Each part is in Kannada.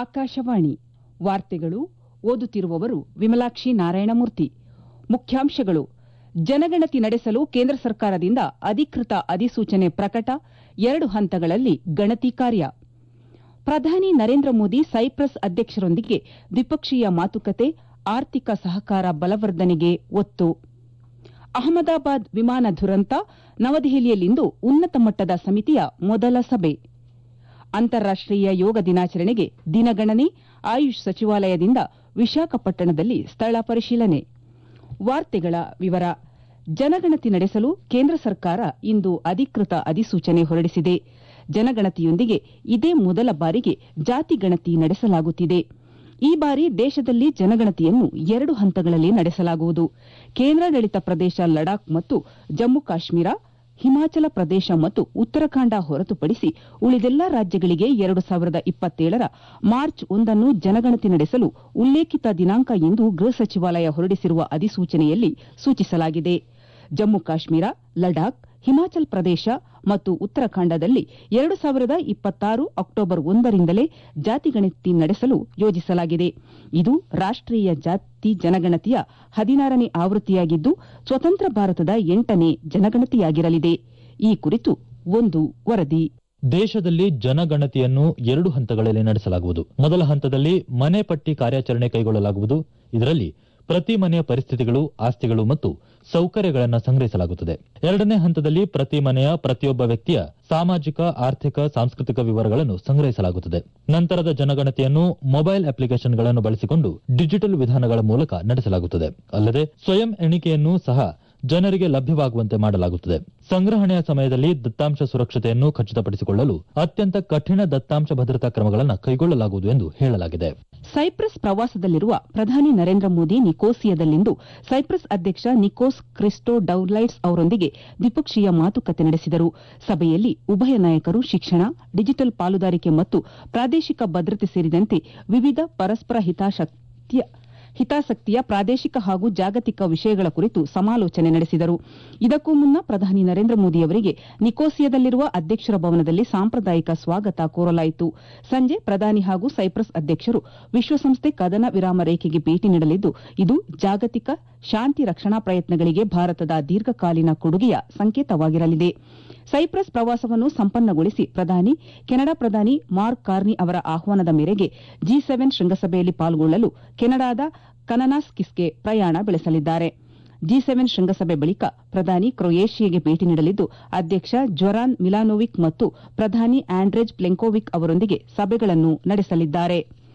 ಆಕಾಶವಾಣಿ ವಾರ್ತೆಗಳು ಓದುತ್ತಿರುವವರು ವಿಮಲಾಕ್ಷಿ ನಾರಾಯಣಮೂರ್ತಿ ಮುಖ್ಯಾಂಶಗಳು ಜನಗಣತಿ ನಡೆಸಲು ಕೇಂದ್ರ ಸರ್ಕಾರದಿಂದ ಅಧಿಕೃತ ಅಧಿಸೂಚನೆ ಪ್ರಕಟ ಎರಡು ಹಂತಗಳಲ್ಲಿ ಗಣತಿ ಕಾರ್ಯ ಪ್ರಧಾನಿ ನರೇಂದ್ರ ಮೋದಿ ಸೈಪ್ರಸ್ ಅಧ್ಯಕ್ಷರೊಂದಿಗೆ ದ್ವಿಪಕ್ಷೀಯ ಮಾತುಕತೆ ಆರ್ಥಿಕ ಸಹಕಾರ ಬಲವರ್ಧನೆಗೆ ಒತ್ತು ಅಹಮದಾಬಾದ್ ವಿಮಾನ ದುರಂತ ನವದೆಹಲಿಯಲ್ಲಿಂದು ಉನ್ನತ ಮಟ್ಟದ ಸಮಿತಿಯ ಮೊದಲ ಸಭೆ ಅಂತಾರಾಷ್ಟೀಯ ಯೋಗ ದಿನಾಚರಣೆಗೆ ದಿನಗಣನೆ ಆಯುಷ್ ಸಚಿವಾಲಯದಿಂದ ವಿಶಾಖಪಟ್ಟಣದಲ್ಲಿ ಸ್ಥಳ ಪರಿಶೀಲನೆ ವಾರ್ತೆಗಳ ವಿವರ ಜನಗಣತಿ ನಡೆಸಲು ಕೇಂದ್ರ ಸರ್ಕಾರ ಇಂದು ಅಧಿಕೃತ ಅಧಿಸೂಚನೆ ಹೊರಡಿಸಿದೆ ಜನಗಣತಿಯೊಂದಿಗೆ ಇದೇ ಮೊದಲ ಬಾರಿಗೆ ಜಾತಿ ಗಣತಿ ನಡೆಸಲಾಗುತ್ತಿದೆ ಈ ಬಾರಿ ದೇಶದಲ್ಲಿ ಜನಗಣತಿಯನ್ನು ಎರಡು ಹಂತಗಳಲ್ಲಿ ನಡೆಸಲಾಗುವುದು ಕೇಂದ್ರಾಡಳಿತ ಪ್ರದೇಶ ಲಡಾಖ್ ಮತ್ತು ಜಮ್ಮು ಕಾಶ್ಮೀರ ಹಿಮಾಚಲ ಪ್ರದೇಶ ಮತ್ತು ಉತ್ತರಾಖಂಡ ಹೊರತುಪಡಿಸಿ ಉಳಿದೆಲ್ಲಾ ರಾಜ್ಯಗಳಿಗೆ ಎರಡು ಸಾವಿರದ ಇಪ್ಪತ್ತೇಳರ ಮಾರ್ಚ್ ಒಂದನ್ನು ಜನಗಣತಿ ನಡೆಸಲು ಉಲ್ಲೇಖಿತ ದಿನಾಂಕ ಎಂದು ಗೃಹ ಸಚಿವಾಲಯ ಹೊರಡಿಸಿರುವ ಅಧಿಸೂಚನೆಯಲ್ಲಿ ಸೂಚಿಸಲಾಗಿದೆ ಜಮ್ಮು ಕಾಶ್ಮೀರ ಲಡಾಖ್ ಹಿಮಾಚಲ ಪ್ರದೇಶ ಮತ್ತು ಉತ್ತರಾಖಂಡದಲ್ಲಿ ಎರಡು ಸಾವಿರದ ಇಪ್ಪತ್ತಾರು ಅಕ್ಟೋಬರ್ ಒಂದರಿಂದಲೇ ಜಾತಿಗಣತಿ ನಡೆಸಲು ಯೋಜಿಸಲಾಗಿದೆ ಇದು ರಾಷ್ಟೀಯ ಜಾತಿ ಜನಗಣತಿಯ ಹದಿನಾರನೇ ಆವೃತ್ತಿಯಾಗಿದ್ದು ಸ್ವತಂತ್ರ ಭಾರತದ ಎಂಟನೇ ಜನಗಣತಿಯಾಗಿರಲಿದೆ ಈ ಕುರಿತು ಒಂದು ವರದಿ ದೇಶದಲ್ಲಿ ಜನಗಣತಿಯನ್ನು ಎರಡು ಹಂತಗಳಲ್ಲಿ ನಡೆಸಲಾಗುವುದು ಮೊದಲ ಹಂತದಲ್ಲಿ ಮನೆ ಪಟ್ಟಿ ಕಾರ್ಯಾಚರಣೆ ಕೈಗೊಳ್ಳಲಾಗುವುದು ಇದರಲ್ಲಿ ಪ್ರತಿ ಮನೆಯ ಪರಿಸ್ಥಿತಿಗಳು ಆಸ್ತಿಗಳು ಮತ್ತು ಸೌಕರ್ಯಗಳನ್ನು ಸಂಗ್ರಹಿಸಲಾಗುತ್ತದೆ ಎರಡನೇ ಹಂತದಲ್ಲಿ ಪ್ರತಿ ಮನೆಯ ಪ್ರತಿಯೊಬ್ಬ ವ್ಯಕ್ತಿಯ ಸಾಮಾಜಿಕ ಆರ್ಥಿಕ ಸಾಂಸ್ಕೃತಿಕ ವಿವರಗಳನ್ನು ಸಂಗ್ರಹಿಸಲಾಗುತ್ತದೆ ನಂತರದ ಜನಗಣತಿಯನ್ನು ಮೊಬೈಲ್ ಅಪ್ಲಿಕೇಶನ್ಗಳನ್ನು ಬಳಸಿಕೊಂಡು ಡಿಜಿಟಲ್ ವಿಧಾನಗಳ ಮೂಲಕ ನಡೆಸಲಾಗುತ್ತದೆ ಅಲ್ಲದೆ ಸ್ವಯಂ ಎಣಿಕೆಯನ್ನು ಸಹ ಜನರಿಗೆ ಲಭ್ಯವಾಗುವಂತೆ ಮಾಡಲಾಗುತ್ತದೆ ಸಂಗ್ರಹಣೆಯ ಸಮಯದಲ್ಲಿ ದತ್ತಾಂಶ ಸುರಕ್ಷತೆಯನ್ನು ಖಚಿತಪಡಿಸಿಕೊಳ್ಳಲು ಅತ್ಯಂತ ಕಠಿಣ ದತ್ತಾಂಶ ಭದ್ರತಾ ಕ್ರಮಗಳನ್ನು ಕೈಗೊಳ್ಳಲಾಗುವುದು ಎಂದು ಹೇಳಲಾಗಿದೆ ಸೈಪ್ರಸ್ ಪ್ರವಾಸದಲ್ಲಿರುವ ಪ್ರಧಾನಿ ನರೇಂದ್ರ ಮೋದಿ ನಿಕೋಸಿಯಾದಲ್ಲಿಂದು ಸೈಪ್ರಸ್ ಅಧ್ಯಕ್ಷ ನಿಕೋಸ್ ಕ್ರಿಸ್ಟೋ ಡೌಲೈಟ್ಸ್ ಅವರೊಂದಿಗೆ ದ್ವಿಪಕ್ಷೀಯ ಮಾತುಕತೆ ನಡೆಸಿದರು ಸಭೆಯಲ್ಲಿ ಉಭಯ ನಾಯಕರು ಶಿಕ್ಷಣ ಡಿಜಿಟಲ್ ಪಾಲುದಾರಿಕೆ ಮತ್ತು ಪ್ರಾದೇಶಿಕ ಭದ್ರತೆ ಸೇರಿದಂತೆ ವಿವಿಧ ಪರಸ್ಪರ ಹಿತಾಸಕ್ತಿಯ ಹಿತಾಸಕ್ತಿಯ ಪ್ರಾದೇಶಿಕ ಹಾಗೂ ಜಾಗತಿಕ ವಿಷಯಗಳ ಕುರಿತು ಸಮಾಲೋಚನೆ ನಡೆಸಿದರು ಇದಕ್ಕೂ ಮುನ್ನ ಪ್ರಧಾನಿ ನರೇಂದ್ರ ಮೋದಿ ಅವರಿಗೆ ನಿಕೋಸಿಯಾದಲ್ಲಿರುವ ಅಧ್ಯಕ್ಷರ ಭವನದಲ್ಲಿ ಸಾಂಪ್ರದಾಯಿಕ ಸ್ವಾಗತ ಕೋರಲಾಯಿತು ಸಂಜೆ ಪ್ರಧಾನಿ ಹಾಗೂ ಸೈಪ್ರಸ್ ಅಧ್ಯಕ್ಷರು ವಿಶ್ವಸಂಸ್ಥೆ ಕದನ ವಿರಾಮ ರೇಖೆಗೆ ಭೇಟಿ ನೀಡಲಿದ್ದು ಇದು ಜಾಗತಿಕ ಶಾಂತಿ ರಕ್ಷಣಾ ಪ್ರಯತ್ನಗಳಿಗೆ ಭಾರತದ ದೀರ್ಘಕಾಲೀನ ಕೊಡುಗೆಯ ಸಂಕೇತವಾಗಿರಲಿದೆ ಸೈಪ್ರಸ್ ಪ್ರವಾಸವನ್ನು ಸಂಪನ್ನಗೊಳಿಸಿ ಪ್ರಧಾನಿ ಕೆನಡಾ ಪ್ರಧಾನಿ ಮಾರ್ಕ್ ಕಾರ್ನಿ ಅವರ ಆಹ್ವಾನದ ಮೇರೆಗೆ ಜಿ ಸೆವೆನ್ ಶೃಂಗಸಭೆಯಲ್ಲಿ ಪಾಲ್ಗೊಳ್ಳಲು ಕೆನಡಾದ ಕನನಾಸ್ಕಿಸ್ಗೆ ಪ್ರಯಾಣ ಬೆಳೆಸಲಿದ್ದಾರೆ ಜಿ ಸೆವೆನ್ ಶೃಂಗಸಭೆ ಬಳಿಕ ಪ್ರಧಾನಿ ಕ್ರೊಯೇಷಿಯಾಗೆ ಭೇಟಿ ನೀಡಲಿದ್ದು ಅಧ್ಯಕ್ಷ ಜೊರಾನ್ ಮಿಲಾನೋವಿಕ್ ಮತ್ತು ಪ್ರಧಾನಿ ಆಂಡ್ರೆಜ್ ಪ್ಲೆಂಕೋವಿಕ್ ಅವರೊಂದಿಗೆ ಸಭೆಗಳನ್ನು ನಡೆಸಲಿದ್ದಾರೆ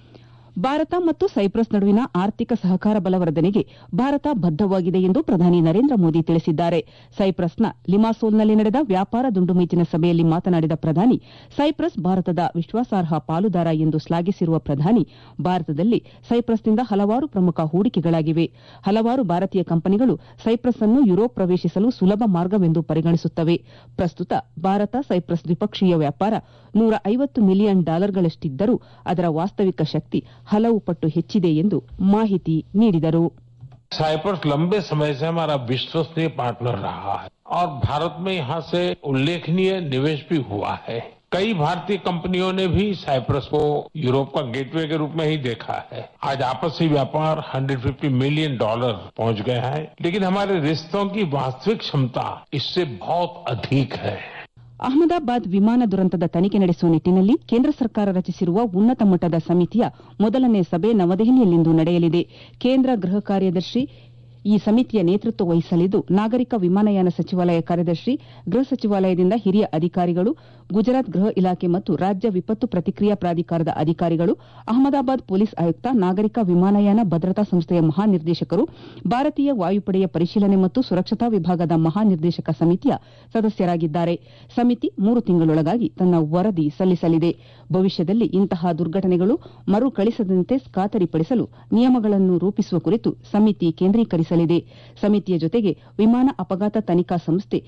ಭಾರತ ಮತ್ತು ಸೈಪ್ರಸ್ ನಡುವಿನ ಆರ್ಥಿಕ ಸಹಕಾರ ಬಲವರ್ಧನೆಗೆ ಭಾರತ ಬದ್ದವಾಗಿದೆ ಎಂದು ಪ್ರಧಾನಿ ನರೇಂದ್ರ ಮೋದಿ ತಿಳಿಸಿದ್ದಾರೆ ಸೈಪ್ರಸ್ನ ಲಿಮಾಸೋಲ್ನಲ್ಲಿ ನಡೆದ ವ್ಯಾಪಾರ ದುಂಡುಮೇಜಿನ ಸಭೆಯಲ್ಲಿ ಮಾತನಾಡಿದ ಪ್ರಧಾನಿ ಸೈಪ್ರಸ್ ಭಾರತದ ವಿಶ್ವಾಸಾರ್ಹ ಪಾಲುದಾರ ಎಂದು ಶ್ಲಾಘಿಸಿರುವ ಪ್ರಧಾನಿ ಭಾರತದಲ್ಲಿ ಸೈಪ್ರಸ್ನಿಂದ ಹಲವಾರು ಪ್ರಮುಖ ಹೂಡಿಕೆಗಳಾಗಿವೆ ಹಲವಾರು ಭಾರತೀಯ ಕಂಪನಿಗಳು ಸೈಪ್ರಸ್ ಅನ್ನು ಯುರೋಪ್ ಪ್ರವೇಶಿಸಲು ಸುಲಭ ಮಾರ್ಗವೆಂದು ಪರಿಗಣಿಸುತ್ತವೆ ಪ್ರಸ್ತುತ ಭಾರತ ಸೈಪ್ರಸ್ ದ್ವಿಪಕ್ಷೀಯ ವ್ಯಾಪಾರ ನೂರ ಐವತ್ತು ಮಿಲಿಯನ್ ಡಾಲರ್ಗಳಷ್ಟಿದ್ದರೂ ಅದರ ವಾಸ್ತವಿಕ ಶಕ್ತಿ ಹಲವು ಪಟ್ಟು ಹೆಚ್ಚಿದೆ ಎಂದು ಮಾಹಿತಿ ನೀಡಿದರು साइप्रस लंबे समय से हमारा विश्वसनीय पार्टनर रहा है और भारत में यहाँ से उल्लेखनीय निवेश भी हुआ है कई भारतीय कंपनियों ने भी साइप्रस को यूरोप का गेटवे के रूप में ही देखा है आज आपसी व्यापार 150 मिलियन डॉलर पहुंच गया है लेकिन हमारे रिश्तों की वास्तविक क्षमता इससे बहुत अधिक है ಅಹಮದಾಬಾದ್ ವಿಮಾನ ದುರಂತದ ತನಿಖೆ ನಡೆಸುವ ನಿಟ್ಟಿನಲ್ಲಿ ಕೇಂದ್ರ ಸರ್ಕಾರ ರಚಿಸಿರುವ ಉನ್ನತ ಮಟ್ಟದ ಸಮಿತಿಯ ಮೊದಲನೇ ಸಭೆ ನವದೆಹಲಿಯಲ್ಲಿಂದು ನಡೆಯಲಿದೆ ಕೇಂದ್ರ ಗೃಹ ಕಾರ್ಯದರ್ಶಿ ಈ ಸಮಿತಿಯ ನೇತೃತ್ವ ವಹಿಸಲಿದ್ದು ನಾಗರಿಕ ವಿಮಾನಯಾನ ಸಚಿವಾಲಯ ಕಾರ್ಯದರ್ಶಿ ಗೃಹ ಸಚಿವಾಲಯದಿಂದ ಹಿರಿಯ ಅಧಿಕಾರಿಗಳು ಗುಜರಾತ್ ಗೃಹ ಇಲಾಖೆ ಮತ್ತು ರಾಜ್ಯ ವಿಪತ್ತು ಪ್ರತಿಕ್ರಿಯಾ ಪ್ರಾಧಿಕಾರದ ಅಧಿಕಾರಿಗಳು ಅಹಮದಾಬಾದ್ ಪೊಲೀಸ್ ಆಯುಕ್ತ ನಾಗರಿಕ ವಿಮಾನಯಾನ ಭದ್ರತಾ ಸಂಸ್ಥೆಯ ಮಹಾನಿರ್ದೇಶಕರು ಭಾರತೀಯ ವಾಯುಪಡೆಯ ಪರಿಶೀಲನೆ ಮತ್ತು ಸುರಕ್ಷತಾ ವಿಭಾಗದ ಮಹಾನಿರ್ದೇಶಕ ಸಮಿತಿಯ ಸದಸ್ಯರಾಗಿದ್ದಾರೆ ಸಮಿತಿ ಮೂರು ತಿಂಗಳೊಳಗಾಗಿ ತನ್ನ ವರದಿ ಸಲ್ಲಿಸಲಿದೆ ಭವಿಷ್ಯದಲ್ಲಿ ಇಂತಹ ದುರ್ಘಟನೆಗಳು ಮರುಕಳಿಸದಂತೆ ಖಾತರಿಪಡಿಸಲು ನಿಯಮಗಳನ್ನು ರೂಪಿಸುವ ಕುರಿತು ಸಮಿತಿ ಕೇಂದ್ರೀಕರಿಸಲಿದೆ ಸಮಿತಿಯ ಜೊತೆಗೆ ವಿಮಾನ ಅಪಘಾತ ತನಿಖಾ ಸಂಸ್ಥೆ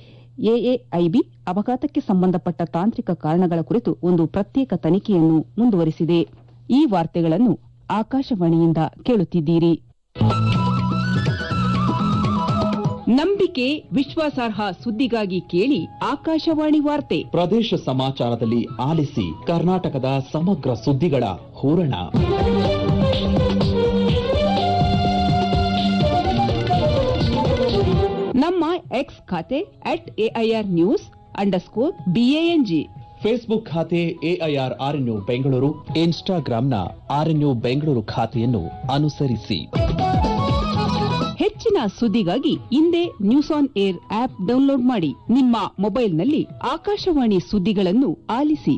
ಎಎಐಬಿ ಅಪಘಾತಕ್ಕೆ ಸಂಬಂಧಪಟ್ಟ ತಾಂತ್ರಿಕ ಕಾರಣಗಳ ಕುರಿತು ಒಂದು ಪ್ರತ್ಯೇಕ ತನಿಖೆಯನ್ನು ಮುಂದುವರಿಸಿದೆ ಈ ವಾರ್ತೆಗಳನ್ನು ಆಕಾಶವಾಣಿಯಿಂದ ಕೇಳುತ್ತಿದ್ದೀರಿ ನಂಬಿಕೆ ವಿಶ್ವಾಸಾರ್ಹ ಸುದ್ದಿಗಾಗಿ ಕೇಳಿ ಆಕಾಶವಾಣಿ ವಾರ್ತೆ ಪ್ರದೇಶ ಸಮಾಚಾರದಲ್ಲಿ ಆಲಿಸಿ ಕರ್ನಾಟಕದ ಸಮಗ್ರ ಸುದ್ದಿಗಳ ಹೂರಣ ನಮ್ಮ ಎಕ್ಸ್ ಖಾತೆ at AIR news underscore BANG Facebook ಖಾತೆ ಎಐಆರ್ ಆರ್ಎನ್ಯು ಬೆಂಗಳೂರು ಇನ್ಸ್ಟಾಗ್ರಾಂನ ಆರ್ಎನ್ಯು ಬೆಂಗಳೂರು ಖಾತೆಯನ್ನು ಅನುಸರಿಸಿ ಹೆಚ್ಚಿನ ಸುದ್ದಿಗಾಗಿ ಹಿಂದೆ news on air app download ಮಾಡಿ ನಿಮ್ಮ ಮೊಬೈಲ್ನಲ್ಲಿ ಆಕಾಶವಾಣಿ ಸುದ್ದಿಗಳನ್ನು ಆಲಿಸಿ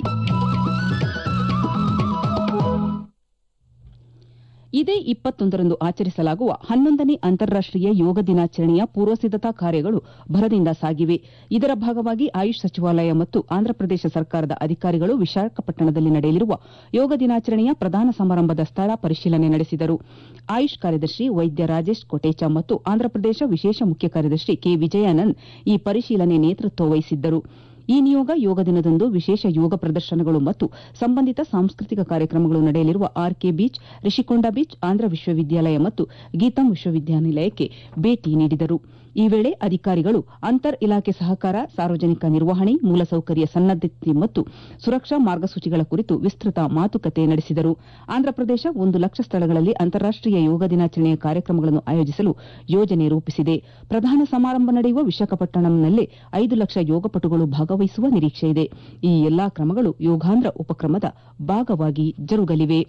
ಇದೇ ಇಪ್ಪತ್ತೊಂದರಂದು ಆಚರಿಸಲಾಗುವ ಹನ್ನೊಂದನೇ ಅಂತಾರಾಷ್ಟೀಯ ಯೋಗ ದಿನಾಚರಣೆಯ ಪೂರ್ವಸಿದ್ದತಾ ಕಾರ್ಯಗಳು ಭರದಿಂದ ಸಾಗಿವೆ ಇದರ ಭಾಗವಾಗಿ ಆಯುಷ್ ಸಚಿವಾಲಯ ಮತ್ತು ಆಂಧ್ರಪ್ರದೇಶ ಸರ್ಕಾರದ ಅಧಿಕಾರಿಗಳು ವಿಶಾಖಪಟ್ಟಣದಲ್ಲಿ ನಡೆಯಲಿರುವ ಯೋಗ ದಿನಾಚರಣೆಯ ಪ್ರಧಾನ ಸಮಾರಂಭದ ಸ್ಥಳ ಪರಿಶೀಲನೆ ನಡೆಸಿದರು ಆಯುಷ್ ಕಾರ್ಯದರ್ಶಿ ವೈದ್ಯ ರಾಜೇಶ್ ಕೊಟೇಚಾ ಮತ್ತು ಆಂಧ್ರಪ್ರದೇಶ ವಿಶೇಷ ಮುಖ್ಯ ಕಾರ್ಯದರ್ಶಿ ಕೆ ವಿಜಯಾನಂದ್ ಈ ಪರಿಶೀಲನೆ ನೇತೃತ್ವ ವಹಿಸಿದ್ದರು ಈ ನಿಯೋಗ ಯೋಗ ದಿನದಂದು ವಿಶೇಷ ಯೋಗ ಪ್ರದರ್ಶನಗಳು ಮತ್ತು ಸಂಬಂಧಿತ ಸಾಂಸ್ಕೃತಿಕ ಕಾರ್ಯಕ್ರಮಗಳು ನಡೆಯಲಿರುವ RK beach Rishikonda beach Andhra ವಿಶ್ವವಿದ್ಯಾಲಯ ಮತ್ತು ಗೀತಂ ವಿಶ್ವವಿದ್ಯಾನಿಲಯಕ್ಕೆ ಭೇಟಿ ನೀಡಿದರು ಈ ವೇಳೆ ಅಧಿಕಾರಿಗಳು ಅಂತರ್ ಇಲಾಖೆ ಸಹಕಾರ ಸಾರ್ವಜನಿಕ ನಿರ್ವಹಣೆ ಮೂಲಸೌಕರ್ಯ ಸನ್ನದ್ದತೆ ಮತ್ತು ಸುರಕ್ಷಾ ಮಾರ್ಗಸೂಚಿಗಳ ಕುರಿತು ವಿಸ್ತೃತ ಮಾತುಕತೆ ನಡೆಸಿದರು ಆಂಧ್ರಪ್ರದೇಶ ಒಂದು ಲಕ್ಷ ಸ್ಥಳಗಳಲ್ಲಿ ಅಂತಾರಾಷ್ಟೀಯ ಯೋಗ ದಿನಾಚರಣೆಯ ಕಾರ್ಯಕ್ರಮಗಳನ್ನು ಆಯೋಜಿಸಲು ಯೋಜನೆ ರೂಪಿಸಿದೆ ಪ್ರಧಾನ ಸಮಾರಂಭ ನಡೆಯುವ ವಿಶಾಖಪಟ್ಟಣಂನಲ್ಲೇ ಐದು ಲಕ್ಷ ಯೋಗಪಟುಗಳು ಭಾಗವಹಿಸುವ ನಿರೀಕ್ಷೆಯಿದೆ ಈ ಎಲ್ಲಾ ಕ್ರಮಗಳು ಯೋಗಾಂಧ್ರ ಉಪಕ್ರಮದ ಭಾಗವಾಗಿ ಜರುಗಲಿವೆ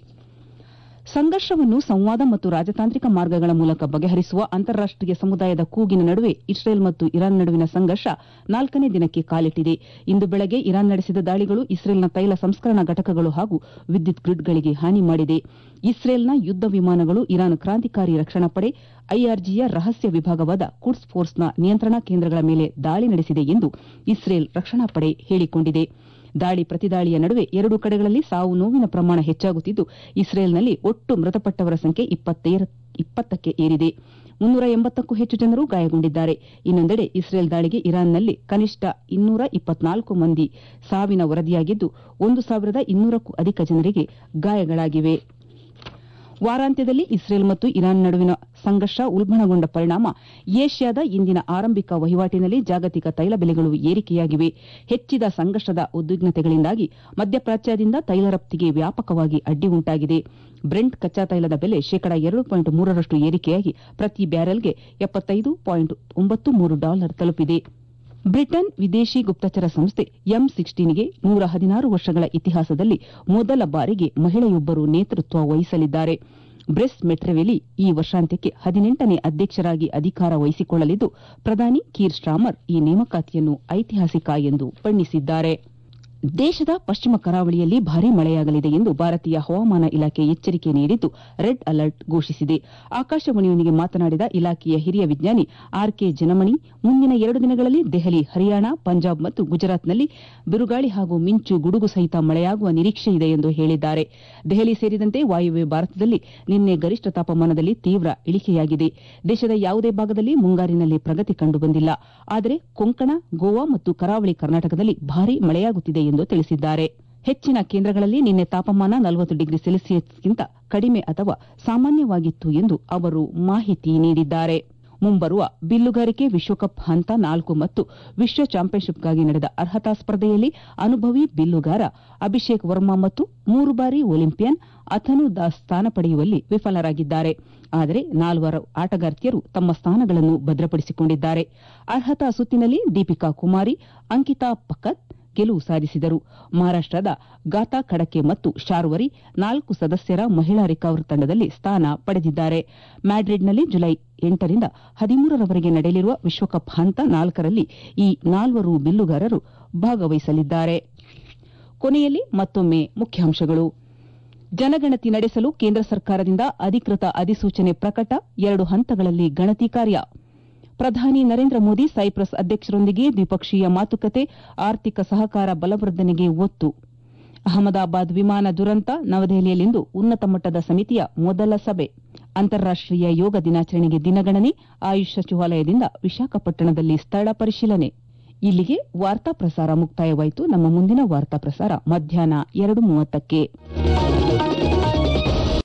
ಸಂಘರ್ಷವನ್ನು ಸಂವಾದ ಮತ್ತು ರಾಜತಾಂತ್ರಿಕ ಮಾರ್ಗಗಳ ಮೂಲಕ ಬಗೆಹರಿಸುವ ಅಂತಾರಾಷ್ಟೀಯ ಸಮುದಾಯದ ಕೂಗಿನ ನಡುವೆ ಇಸ್ರೇಲ್ ಮತ್ತು ಇರಾನ್ ನಡುವಿನ ಸಂಘರ್ಷ ನಾಲ್ಕನೇ ದಿನಕ್ಕೆ ಕಾಲಿಟ್ಟಿದೆ ಇಂದು ಬೆಳಗ್ಗೆ ಇರಾನ್ ನಡೆಸಿದ ದಾಳಿಗಳು ಇಸ್ರೇಲ್ನ ತೈಲ ಸಂಸ್ಕರಣಾ ಘಟಕಗಳು ಹಾಗೂ ವಿದ್ಯುತ್ ಗ್ರಿಡ್ಗಳಿಗೆ ಹಾನಿ ಮಾಡಿದೆ ಇಸ್ರೇಲ್ನ ಯುದ್ದ ವಿಮಾನಗಳು ಇರಾನ್ ಕ್ರಾಂತಿಕಾರಿ ರಕ್ಷಣಾ ಪಡೆ ಐಆರ್ಜಿಯ ರಹಸ್ಯ ವಿಭಾಗವಾದ ಕುಡ್ಸ್ ಫೋರ್ಸ್ನ ನಿಯಂತ್ರಣಾ ಕೇಂದ್ರಗಳ ಮೇಲೆ ದಾಳಿ ನಡೆಸಿದೆ ಎಂದು ಇಸ್ರೇಲ್ ರಕ್ಷಣಾ ಪಡೆ ಹೇಳಿಕೊಂಡಿದೆ ದಾಳಿ ಪ್ರತಿದಾಳಿಯ ನಡುವೆ ಎರಡೂ ಕಡೆಗಳಲ್ಲಿ ಸಾವು ನೋವಿನ ಪ್ರಮಾಣ ಹೆಚ್ಚಾಗುತ್ತಿದ್ದು ಇಸ್ರೇಲ್ನಲ್ಲಿ ಒಟ್ಟು ಮೃತಪಟ್ಟವರ ಸಂಖ್ಯೆ ಇಪ್ಪತ್ತಕ್ಕೆ ಏರಿದೆ ಮುನ್ನೂರ ಎಂಬತ್ತಕ್ಕೂ ಹೆಚ್ಚು ಜನರು ಗಾಯಗೊಂಡಿದ್ದಾರೆ ಇನ್ನೊಂದೆಡೆ ಇಸ್ರೇಲ್ ದಾಳಿಗೆ ಇರಾನ್ನಲ್ಲಿ ಕನಿಷ್ಠ ಇನ್ನೂರ ಇಪ್ಪತ್ನಾಲ್ಕು ಮಂದಿ ಸಾವಿನ ವರದಿಯಾಗಿದ್ದು ಒಂದು ಸಾವಿರದ ಇನ್ನೂರಕ್ಕೂ ಅಧಿಕ ಜನರಿಗೆ ಗಾಯಗಳಾಗಿವೆ ವಾರಾಂತ್ಯದಲ್ಲಿ ಇಸ್ರೇಲ್ ಮತ್ತು ಇರಾನ್ ನಡುವಿನ ಸಂಘರ್ಷ ಉಲ್ಬಣಗೊಂಡ ಪರಿಣಾಮ ಏಷ್ಯಾದ ಇಂದಿನ ಆರಂಭಿಕ ವಹಿವಾಟಿನಲ್ಲಿ ಜಾಗತಿಕ ತೈಲ ಬೆಲೆಗಳು ಏರಿಕೆಯಾಗಿವೆ ಹೆಚ್ಚಿದ ಸಂಘರ್ಷದ ಉದ್ವಿಗ್ನತೆಗಳಿಂದಾಗಿ ಮಧ್ಯಪ್ರಾಚ್ಯದಿಂದ ತೈಲ ರಫ್ತಿಗೆ ವ್ಯಾಪಕವಾಗಿ ಅಡ್ಡಿ ಉಂಟಾಗಿದೆ ಬ್ರೆಂಟ್ ಕಚ್ಚಾ ತೈಲದ ಬೆಲೆ ಶೇಕಡ ಎರಡು ಪಾಯಿಂಟ್ ಮೂರರಷ್ಟು ಏರಿಕೆಯಾಗಿ ಪ್ರತಿ ಬ್ಯಾರೆಲ್ಗೆ ಎಪ್ಪತ್ತೈದು ಪಾಯಿಂಟ್ ಒಂಬತ್ತು ಮೂರು ಡಾಲರ್ ತಲುಪಿದೆ ಬ್ರಿಟನ್ ವಿದೇಶಿ ಗುಪ್ತಚರ ಸಂಸ್ಥೆ ಎಂ ಸಿಕ್ಸ್ಟೀನ್ಗೆ ನೂರ ಹದಿನಾರು ವರ್ಷಗಳ ಇತಿಹಾಸದಲ್ಲಿ ಮೊದಲ ಬಾರಿಗೆ ಮಹಿಳೆಯೊಬ್ಬರು ನೇತೃತ್ವ ವಹಿಸಲಿದ್ದಾರೆ ಬ್ರೆಸ್ ಮೆಟ್ರೆವೆಲಿ ಈ ವರ್ಷಾಂತ್ಯಕ್ಕೆ ಹದಿನೆಂಟನೇ ಅಧ್ಯಕ್ಷರಾಗಿ ಅಧಿಕಾರ ವಹಿಸಿಕೊಳ್ಳಲಿದ್ದು ಪ್ರಧಾನಿ ಕೀರ್ ಸ್ಟಾಮರ್ ಈ ನೇಮಕಾತಿಯನ್ನು ಐತಿಹಾಸಿಕ ಎಂದು ಬಣ್ಣಿಸಿದ್ದಾರೆ ದೇಶದ ಪಶ್ಚಿಮ ಕರಾವಳಿಯಲ್ಲಿ ಭಾರೀ ಮಳೆಯಾಗಲಿದೆ ಎಂದು ಭಾರತೀಯ ಹವಾಮಾನ ಇಲಾಖೆ ಎಚ್ಚರಿಕೆ ನೀಡಿದ್ದು ರೆಡ್ ಅಲರ್ಟ್ ಘೋಷಿಸಿದೆ ಆಕಾಶವಾಣಿಯೊಂದಿಗೆ ಮಾತನಾಡಿದ ಇಲಾಖೆಯ ಹಿರಿಯ ವಿಜ್ಞಾನಿ ಆರ್ಕೆ ಜನಮಣಿ ಮುಂದಿನ ಎರಡು ದಿನಗಳಲ್ಲಿ ದೆಹಲಿ ಹರಿಯಾಣ ಪಂಜಾಬ್ ಮತ್ತು ಗುಜರಾತ್ನಲ್ಲಿ ಬಿರುಗಾಳಿ ಹಾಗೂ ಮಿಂಚು ಗುಡುಗು ಸಹಿತ ಮಳೆಯಾಗುವ ನಿರೀಕ್ಷೆ ಇದೆ ಎಂದು ಹೇಳಿದ್ದಾರೆ ದೆಹಲಿ ಸೇರಿದಂತೆ ವಾಯುವ್ಯ ಭಾರತದಲ್ಲಿ ನಿನ್ನೆ ಗರಿಷ್ಠ ತಾಪಮಾನದಲ್ಲಿ ತೀವ್ರ ಇಳಿಕೆಯಾಗಿದೆ ದೇಶದ ಯಾವುದೇ ಭಾಗದಲ್ಲಿ ಮುಂಗಾರಿನಲ್ಲಿ ಪ್ರಗತಿ ಕಂಡುಬಂದಿಲ್ಲ ಆದರೆ ಕೊಂಕಣ ಗೋವಾ ಮತ್ತು ಕರಾವಳಿ ಕರ್ನಾಟಕದಲ್ಲಿ ಭಾರೀ ಮಳೆಯಾಗುತ್ತಿದೆ ಎಂದು ತಿಳಿಸಿದ್ದಾರೆ ಹೆಚ್ಚಿನ ಕೇಂದ್ರಗಳಲ್ಲಿ ನಿನ್ನೆ ತಾಪಮಾನ ನಲವತ್ತು ಡಿಗ್ರಿ ಸೆಲ್ಸಿಯಸ್ಗಿಂತ ಕಡಿಮೆ ಅಥವಾ ಸಾಮಾನ್ಯವಾಗಿತ್ತು ಎಂದು ಅವರು ಮಾಹಿತಿ ನೀಡಿದ್ದಾರೆ ಮುಂಬರುವ ಬಿಲ್ಲುಗಾರಿಕೆ ವಿಶ್ವಕಪ್ ಹಂತ ನಾಲ್ಕು ಮತ್ತು ವಿಶ್ವ ಚಾಂಪಿಯನ್ಶಿಪ್ಗಾಗಿ ನಡೆದ ಅರ್ಹತಾ ಸ್ಪರ್ಧೆಯಲ್ಲಿ ಅನುಭವಿ ಬಿಲ್ಲುಗಾರ ಅಭಿಷೇಕ್ ವರ್ಮಾ ಮತ್ತು ಮೂರು ಬಾರಿ ಒಲಿಂಪಿಯನ್ ಅಥನು ದಾಸ್ ಸ್ಥಾನ ಪಡೆಯುವಲ್ಲಿ ವಿಫಲರಾಗಿದ್ದಾರೆ ಆದರೆ ನಾಲ್ವರು ಆಟಗಾರ್ತಿಯರು ತಮ್ಮ ಸ್ಥಾನಗಳನ್ನು ಭದ್ರಪಡಿಸಿಕೊಂಡಿದ್ದಾರೆ ಅರ್ಹತಾ ಸುತ್ತಿನಲ್ಲಿ ದೀಪಿಕಾ ಕುಮಾರಿ ಅಂಕಿತಾ ಪಕ್ಕತ್ ಗೆಲುವು ಸಾಧಿಸಿದರು ಮಹಾರಾಷ್ಟದ ಗಾತಾ ಖಡಕೆ ಮತ್ತು ಶಾರ್ವರಿ ನಾಲ್ಕು ಸದಸ್ಯರ ಮಹಿಳಾ ರಿಕರ್ವ್ ತಂಡದಲ್ಲಿ ಸ್ಥಾನ ಪಡೆದಿದ್ದಾರೆ ಮ್ಯಾಡ್ರಿಡ್ನಲ್ಲಿ ಜುಲೈ ಎಂಟರಿಂದ ಹದಿಮೂರರವರೆಗೆ ನಡೆಯಲಿರುವ ವಿಶ್ವಕಪ್ ಹಂತ ನಾಲ್ಕರಲ್ಲಿ ಈ ನಾಲ್ವರು ಬಿಲ್ಲುಗಾರರು ಭಾಗವಹಿಸಲಿದ್ದಾರೆ ಕೊನೆಯಲ್ಲಿ ಮತ್ತೊಮ್ಮೆ ಮುಖ್ಯಾಂಶಗಳು ಜನಗಣತಿ ನಡೆಸಲು ಕೇಂದ್ರ ಸರ್ಕಾರದಿಂದ ಅಧಿಕೃತ ಅಧಿಸೂಚನೆ ಪ್ರಕಟ ಎರಡು ಹಂತಗಳಲ್ಲಿ ಗಣತಿ ಕಾರ್ಯ ಪ್ರಧಾನಿ ನರೇಂದ್ರ ಮೋದಿ ಸೈಪ್ರಸ್ ಅಧ್ಯಕ್ಷರೊಂದಿಗೆ ದ್ವಿಪಕ್ಷೀಯ ಮಾತುಕತೆ ಆರ್ಥಿಕ ಸಹಕಾರ ಬಲವರ್ಧನೆಗೆ ಒತ್ತು ಅಹಮದಾಬಾದ್ ವಿಮಾನ ದುರಂತ ನವದೆಹಲಿಯಲ್ಲಿಂದು ಉನ್ನತ ಮಟ್ಟದ ಸಮಿತಿಯ ಮೊದಲ ಸಭೆ ಅಂತಾರಾಷ್ಟೀಯ ಯೋಗ ದಿನಾಚರಣೆಗೆ ದಿನಗಣನೆ ಆಯುಷ್ ಸಚಿವಾಲಯದಿಂದ ವಿಶಾಖಪಟ್ಟಣದಲ್ಲಿ ಸ್ಥಳ ಪರಿಶೀಲನೆ ಇಲ್ಲಿಗೆ ವಾರ್ತಾ ಪ್ರಸಾರ ಮುಕ್ತಾಯವಾಯಿತು ನಮ್ಮ ಮುಂದಿನ ವಾರ್ತಾ ಪ್ರಸಾರ ಮಧ್ಯಾಹ್ನ ಎರಡು ಮೂವತ್ತಕ್ಕೆ